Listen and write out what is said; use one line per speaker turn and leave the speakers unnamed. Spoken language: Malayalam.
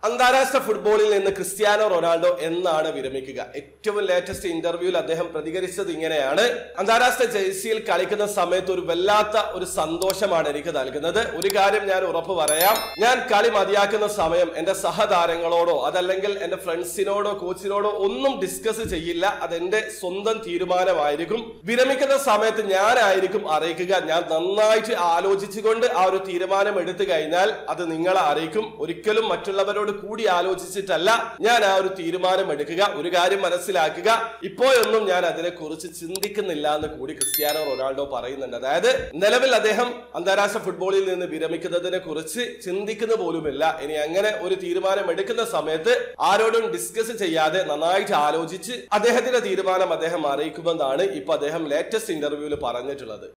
അന്താരാഷ്ട്ര ഫുട്ബോളിൽ നിന്ന് ക്രിസ്ത്യാനോ റൊണാൾഡോ എന്നാണ് വിരമിക്കുക ഏറ്റവും ലേറ്റസ്റ്റ് ഇന്റർവ്യൂവിൽ അദ്ദേഹം പ്രതികരിച്ചത് ഇങ്ങനെയാണ് അന്താരാഷ്ട്ര ജേഴ്സിയിൽ കളിക്കുന്ന സമയത്ത് ഒരു വല്ലാത്ത ഒരു സന്തോഷമാണ് എനിക്ക് നൽകുന്നത് ഒരു കാര്യം ഞാൻ ഉറപ്പ് പറയാം ഞാൻ കളി മതിയാക്കുന്ന സമയം എന്റെ സഹതാരങ്ങളോടോ അതല്ലെങ്കിൽ എന്റെ ഫ്രണ്ട്സിനോടോ കോച്ചിനോടോ ഒന്നും ഡിസ്കസ് ചെയ്യില്ല അതെന്റെ സ്വന്തം തീരുമാനമായിരിക്കും വിരമിക്കുന്ന സമയത്ത് ഞാനായിരിക്കും അറിയിക്കുക ഞാൻ നന്നായിട്ട് ആലോചിച്ചുകൊണ്ട് ആ ഒരു തീരുമാനം എടുത്തു കഴിഞ്ഞാൽ അത് നിങ്ങളെ അറിയിക്കും ഒരിക്കലും മറ്റുള്ളവരോട് കൂടി ആലോചിച്ചിട്ടല്ല ഞാൻ ആ ഒരു തീരുമാനം എടുക്കുക ഒരു കാര്യം മനസ്സിലാക്കുക ഇപ്പോഴൊന്നും ഞാൻ അതിനെ കുറിച്ച് ചിന്തിക്കുന്നില്ല എന്ന് കൂടി ക്രിസ്ത്യാനോ റൊണാൾഡോ പറയുന്നുണ്ട് അതായത് നിലവിൽ അദ്ദേഹം അന്താരാഷ്ട്ര ഫുട്ബോളിൽ നിന്ന് വിരമിക്കുന്നതിനെ കുറിച്ച് ചിന്തിക്കുന്ന പോലുമില്ല ഇനി അങ്ങനെ ഒരു തീരുമാനം എടുക്കുന്ന സമയത്ത് ആരോടും ഡിസ്കസ് ചെയ്യാതെ നന്നായിട്ട് ആലോചിച്ച് അദ്ദേഹത്തിന്റെ തീരുമാനം അദ്ദേഹം അറിയിക്കുമെന്നാണ് ഇപ്പൊ അദ്ദേഹം ലേറ്റസ്റ്റ് ഇന്റർവ്യൂവിൽ പറഞ്ഞിട്ടുള്ളത്